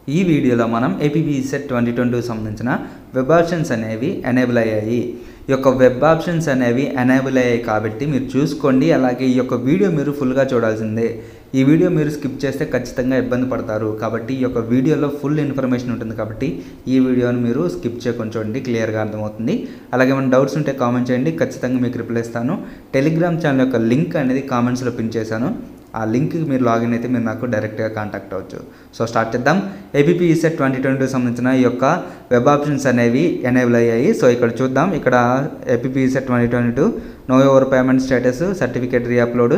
ఈ వీడియోలో మనం ఏపీబీ సెట్ ట్వంటీ ట్వంటీకి సంబంధించిన వెబ్ ఆప్షన్స్ అనేవి ఎనేబుల్ అయ్యాయి ఈ యొక్క వెబ్ ఆప్షన్స్ అనేవి ఎనేబుల్ అయ్యాయి కాబట్టి మీరు చూసుకోండి అలాగే ఈ యొక్క వీడియో మీరు ఫుల్గా చూడాల్సిందే ఈ వీడియో మీరు స్కిప్ చేస్తే ఖచ్చితంగా ఇబ్బంది పడతారు కాబట్టి ఈ యొక్క వీడియోలో ఫుల్ ఇన్ఫర్మేషన్ ఉంటుంది కాబట్టి ఈ వీడియోని మీరు స్కిప్ చేయకుండా చూడండి క్లియర్గా అర్థమవుతుంది అలాగే మన డౌట్స్ ఉంటే కామెంట్ చేయండి ఖచ్చితంగా మీకు రిప్లై ఇస్తాను టెలిగ్రామ్ ఛానల్ యొక్క లింక్ అనేది కామెంట్స్లో పిన్ చేశాను ఆ లింక్ మీరు లాగిన్ అయితే మీరు నాకు డైరెక్ట్గా కాంటాక్ట్ అవ్వచ్చు సో స్టార్ట్ చేద్దాం ఏబీపీ ఈసెట్ ట్వంటీ ట్వంటీ సంబంధించిన ఈ యొక్క వెబ్ ఆప్షన్స్ అనేవి ఎనేబుల్ అయ్యాయి సో ఇక్కడ చూద్దాం ఇక్కడ AP ECET twenty twenty two no over payment status certificate reupload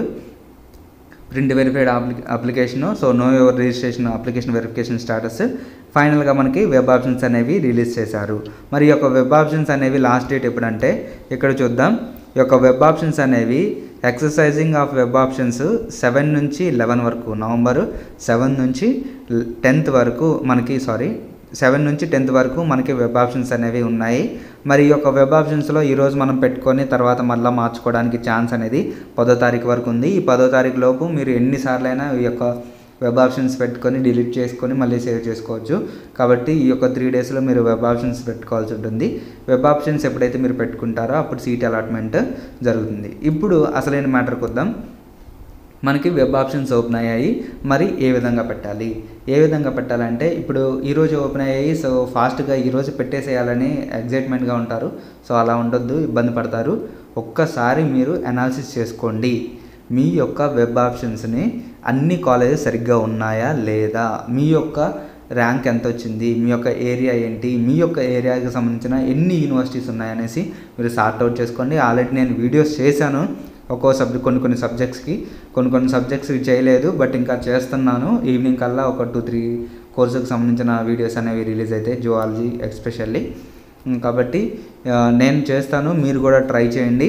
print verified అప్లి application so know your registration application verification status ఫైనల్గా మనకి వెబ్ ఆప్షన్స్ అనేవి రిలీజ్ చేశారు మరి ఈ యొక్క వెబ్ ఆప్షన్స్ అనేవి లాస్ట్ డేట్ ఎప్పుడంటే ఇక్కడ చూద్దాం ఈ యొక్క వెబ్ ఆప్షన్స్ అనేవి exercising of web options seven నుంచి లెవెన్ వరకు నవంబర్ సెవెన్ నుంచి టెన్త్ వరకు మనకి సారీ సెవెన్ నుంచి టెన్త్ వరకు మనకి వెబ్ ఆప్షన్స్ అనేవి ఉన్నాయి మరి ఈ యొక్క వెబ్ ఆప్షన్స్లో ఈరోజు మనం పెట్టుకొని తర్వాత మళ్ళీ మార్చుకోవడానికి ఛాన్స్ అనేది పదో తారీఖు వరకు ఉంది ఈ పదో తారీఖు లోపు మీరు ఎన్నిసార్లైనా ఈ యొక్క వెబ్ ఆప్షన్స్ పెట్టుకొని డిలీట్ చేసుకొని మళ్ళీ సేవ్ చేసుకోవచ్చు కాబట్టి ఈ యొక్క త్రీ డేస్లో మీరు వెబ్ ఆప్షన్స్ పెట్టుకోవాల్సి ఉంటుంది వెబ్ ఆప్షన్స్ ఎప్పుడైతే మీరు పెట్టుకుంటారో అప్పుడు సీట్ అలాట్మెంట్ జరుగుతుంది ఇప్పుడు అసలైన మ్యాటర్కి వద్దాం మనకి వెబ్ ఆప్షన్స్ ఓపెన్ అయ్యాయి మరి ఏ విధంగా పెట్టాలి ఏ విధంగా పెట్టాలంటే ఇప్పుడు ఈరోజు ఓపెన్ అయ్యాయి సో ఫాస్ట్గా ఈరోజు పెట్టేసేయాలని ఎగ్జైట్మెంట్గా ఉంటారు సో అలా ఉండొద్దు ఇబ్బంది పడతారు ఒక్కసారి మీరు అనాలిసిస్ చేసుకోండి మీ యొక్క వెబ్ ఆప్షన్స్ని అన్ని కాలేజెస్ సరిగ్గా ఉన్నాయా లేదా మీ యొక్క ర్యాంక్ ఎంత వచ్చింది మీ యొక్క ఏరియా ఏంటి మీ యొక్క ఏరియాకి సంబంధించిన ఎన్ని యూనివర్సిటీస్ ఉన్నాయనేసి మీరు సార్ట్అవుట్ చేసుకోండి ఆల్రెడీ నేను వీడియోస్ చేశాను ఒక్కో సబ్జెక్ట్ కొన్ని కొన్ని సబ్జెక్ట్స్కి కొన్ని కొన్ని సబ్జెక్ట్స్కి చేయలేదు బట్ ఇంకా చేస్తున్నాను ఈవినింగ్ కల్లా ఒక టూ త్రీ కోర్సుకి సంబంధించిన వీడియోస్ అనేవి రిలీజ్ అవుతాయి జువాలజీ ఎస్పెషల్లీ కాబట్టి నేను చేస్తాను మీరు కూడా ట్రై చేయండి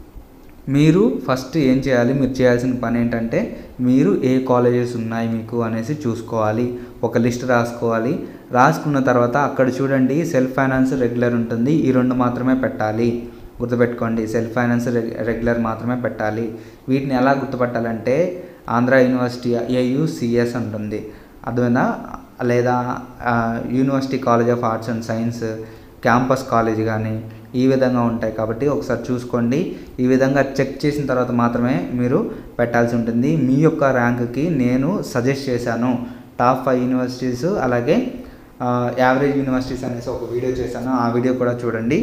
మీరు ఫస్ట్ ఏం చేయాలి మీరు చేయాల్సిన పని ఏంటంటే మీరు ఏ కాలేజెస్ ఉన్నాయి మీకు అనేసి చూసుకోవాలి ఒక లిస్ట్ రాసుకోవాలి రాసుకున్న తర్వాత అక్కడ చూడండి సెల్ఫ్ ఫైనాన్స్ రెగ్యులర్ ఉంటుంది ఈ రెండు మాత్రమే పెట్టాలి గుర్తుపెట్టుకోండి సెల్ఫ్ ఫైనాన్స్ రెగ్యులర్ మాత్రమే పెట్టాలి వీటిని ఎలా గుర్తుపట్టాలంటే ఆంధ్ర యూనివర్సిటీ ఏయుసిఎస్ ఉంటుంది అర్థమైందా లేదా university college of arts and science campus college కానీ ఈ విధంగా ఉంటాయి కాబట్టి ఒకసారి చూసుకోండి ఈ విధంగా చెక్ చేసిన తర్వాత మాత్రమే మీరు పెట్టాల్సి ఉంటుంది మీ యొక్క ర్యాంక్కి నేను సజెస్ట్ చేశాను టాప్ ఫైవ్ యూనివర్సిటీస్ అలాగే యావరేజ్ యూనివర్సిటీస్ అనేసి ఒక వీడియో చేశాను ఆ వీడియో కూడా చూడండి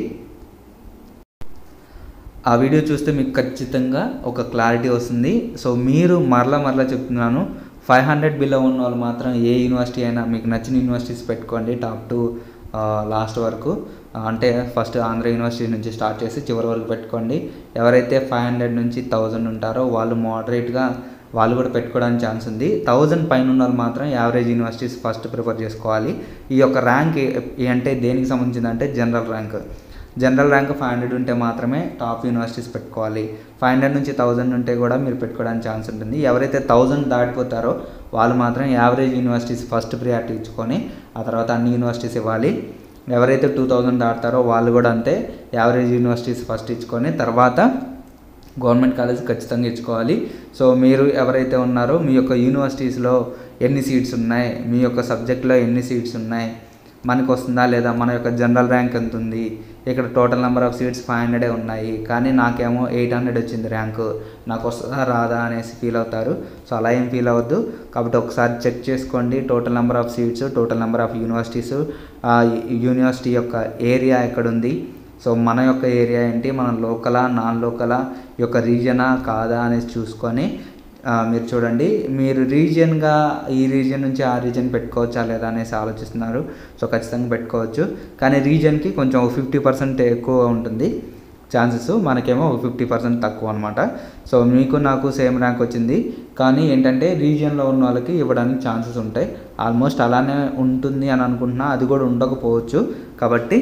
ఆ వీడియో చూస్తే మీకు ఖచ్చితంగా ఒక క్లారిటీ వస్తుంది సో మీరు మరలా మరలా చెప్తున్నాను ఫైవ్ హండ్రెడ్ బిలో ఉన్న వాళ్ళు మాత్రం ఏ యూనివర్సిటీ అయినా మీకు నచ్చిన యూనివర్సిటీస్ పెట్టుకోండి టాప్ టు లాస్ట్ వరకు అంటే ఫస్ట్ ఆంధ్ర యూనివర్సిటీ నుంచి స్టార్ట్ చేసి చివరి వరకు పెట్టుకోండి ఎవరైతే ఫైవ్ హండ్రెడ్ నుంచి థౌజండ్ ఉంటారో వాళ్ళు మోడరేట్గా వాళ్ళు కూడా పెట్టుకోవడానికి ఛాన్స్ ఉంది థౌజండ్ పైన ఉన్న వాళ్ళు మాత్రం యావరేజ్ యూనివర్సిటీస్ ఫస్ట్ ప్రిఫర్ చేసుకోవాలి ఈ యొక్క ర్యాంక్ అంటే దేనికి సంబంధించింది అంటే general rank general rank five hundred ఉంటే మాత్రమే టాప్ యూనివర్సిటీస్ పెట్టుకోవాలి ఫైవ్ హండ్రెడ్ నుంచి థౌజండ్ ఉంటే కూడా మీరు పెట్టుకోవడానికి ఛాన్స్ ఉంటుంది ఎవరైతే థౌజండ్ దాటిపోతారో వాళ్ళు మాత్రం యావరేజ్ యూనివర్సిటీస్ ఫస్ట్ ప్రియారిటీ ఇచ్చుకొని ఆ తర్వాత అన్ని యూనివర్సిటీస్ ఇవ్వాలి ఎవరైతే టూ థౌజండ్ దాటుతారో వాళ్ళు కూడా అంతే యావరేజ్ యూనివర్సిటీస్ ఫస్ట్ ఇచ్చుకొని తర్వాత గవర్నమెంట్ కాలేజ్ ఖచ్చితంగా ఇచ్చుకోవాలి సో మీరు ఎవరైతే ఉన్నారో మీ యొక్క యూనివర్సిటీస్లో ఎన్ని సీట్స్ ఉన్నాయి మీ యొక్క సబ్జెక్ట్లో ఎన్ని సీట్స్ ఉన్నాయి మనకు వస్తుందా లేదా మన యొక్క జనరల్ ర్యాంక్ ఎంత ఉంది ఇక్కడ total number of seats five హండ్రెడే ఉన్నాయి కానీ నాకేమో ఎయిట్ హండ్రెడ్ వచ్చింది ర్యాంకు నాకు వస్తుందా రాదా అనేసి ఫీల్ అవుతారు సో అలా ఏం ఫీల్ అవ్వద్దు కాబట్టి ఒకసారి చెక్ చేసుకోండి total number of seats total number of universities university యొక్క ఏరియా ఎక్కడుంది సో మన యొక్క ఏరియా ఏంటి మన లోకలా నాన్ లోకలా ఈ యొక్క రీజనా కాదా అనేసి చూసుకొని మీరు చూడండి మీరు రీజియన్గా ఈ రీజియన్ నుంచి ఆ రీజియన్ పెట్టుకోవచ్చా లేదా అనేసి ఆలోచిస్తున్నారు సో ఖచ్చితంగా పెట్టుకోవచ్చు కానీ రీజియన్కి కొంచెం ఫిఫ్టీ పర్సెంట్ ఎక్కువ ఉంటుంది ఛాన్సెస్ మనకేమో ఫిఫ్టీ పర్సెంట్ తక్కువ అనమాట సో మీకు నాకు సేమ్ ర్యాంక్ వచ్చింది కానీ ఏంటంటే రీజియన్లో ఉన్న వాళ్ళకి ఇవ్వడానికి ఛాన్సెస్ ఉంటాయి ఆల్మోస్ట్ అలానే ఉంటుంది అని అనుకుంటున్నా అది కూడా ఉండకపోవచ్చు కాబట్టి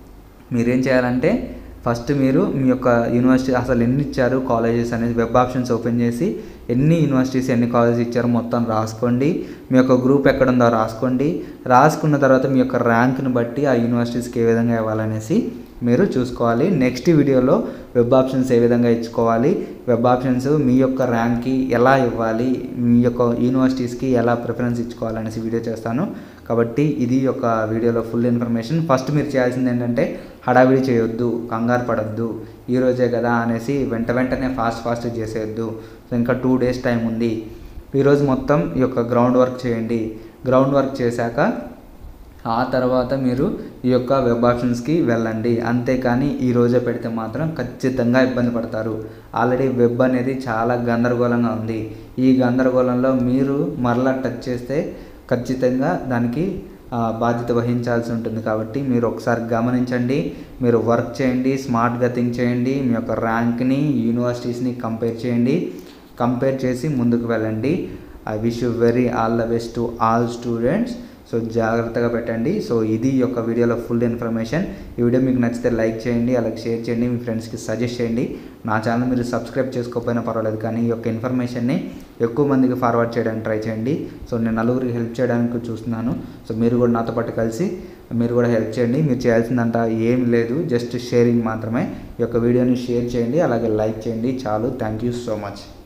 మీరేం చేయాలంటే ఫస్ట్ మీరు మీ యొక్క యూనివర్సిటీ అసలు ఎన్ని ఇచ్చారు కాలేజెస్ అనేది వెబ్ ఆప్షన్స్ ఓపెన్ చేసి ఎన్ని యూనివర్సిటీస్ ఎన్ని కాలేజెస్ ఇచ్చారో మొత్తం రాసుకోండి మీ యొక్క గ్రూప్ ఎక్కడ ఉందో రాసుకోండి రాసుకున్న తర్వాత మీ యొక్క ర్యాంక్ని బట్టి ఆ యూనివర్సిటీస్కి ఏ విధంగా ఇవ్వాలనేసి మీరు చూసుకోవాలి నెక్స్ట్ వీడియోలో వెబ్ ఆప్షన్స్ ఏ విధంగా ఇచ్చుకోవాలి వెబ్ ఆప్షన్స్ మీ యొక్క ర్యాంక్కి ఎలా ఇవ్వాలి మీ యొక్క యూనివర్సిటీస్కి ఎలా ప్రిఫరెన్స్ ఇచ్చుకోవాలనేసి వీడియో చేస్తాను కాబట్టి ఇది ఒక వీడియోలో ఫుల్ ఇన్ఫర్మేషన్ ఫస్ట్ మీరు చేయాల్సింది ఏంటంటే హడావిడి చేయొద్దు కంగారు పడొద్దు ఈ రోజే కదా అనేసి వెంట వెంటనే ఫాస్ట్ ఫాస్ట్ చేసేయొద్దు సో ఇంకా టూ డేస్ టైం ఉంది ఈరోజు మొత్తం ఈ యొక్క గ్రౌండ్ వర్క్ చేయండి గ్రౌండ్ వర్క్ చేశాక ఆ తర్వాత మీరు ఈ యొక్క వెబ్ ఆప్షన్స్కి వెళ్ళండి అంతేకాని ఈ రోజే పెడితే మాత్రం ఖచ్చితంగా ఇబ్బంది పడతారు ఆల్రెడీ వెబ్ అనేది చాలా గందరగోళంగా ఉంది ఈ గందరగోళంలో మీరు మరలా టచ్ చేస్తే ఖచ్చితంగా దానికి ఆ, బాధ్యత వహించాల్సి ఉంటుంది కాబట్టి మీరు ఒకసారి గమనించండి మీరు వర్క్ చేయండి స్మార్ట్గా థింక్ చేయండి మీ యొక్క ర్యాంక్ని యూనివర్సిటీస్ని కంపేర్ చేయండి కంపేర్ చేసి ముందుకు వెళ్ళండి I wish you very all the best to all students so జాగ్రత్తగా పెట్టండి సో ఇది ఈ యొక్క వీడియోలో ఫుల్ ఇన్ఫర్మేషన్ ఈ వీడియో మీకు నచ్చితే లైక్ చేయండి అలాగే షేర్ చేయండి మీ ఫ్రెండ్స్కి సజెస్ట్ చేయండి నా ఛానల్ మీరు సబ్స్క్రైబ్ చేసుకోకపోయినా పర్వాలేదు కానీ ఈ యొక్క ఇన్ఫర్మేషన్ని ఎక్కువ మందికి ఫార్వర్డ్ చేయడానికి ట్రై చేయండి సో నేను నలుగురికి హెల్ప్ చేయడానికి చూస్తున్నాను సో మీరు కూడా నాతో పాటు కలిసి మీరు కూడా హెల్ప్ చేయండి మీరు చేయాల్సిందంట ఏం లేదు జస్ట్ షేరింగ్ మాత్రమే ఈ యొక్క వీడియోని షేర్ చేయండి అలాగే లైక్ చేయండి చాలు థ్యాంక్ యూ సో మచ్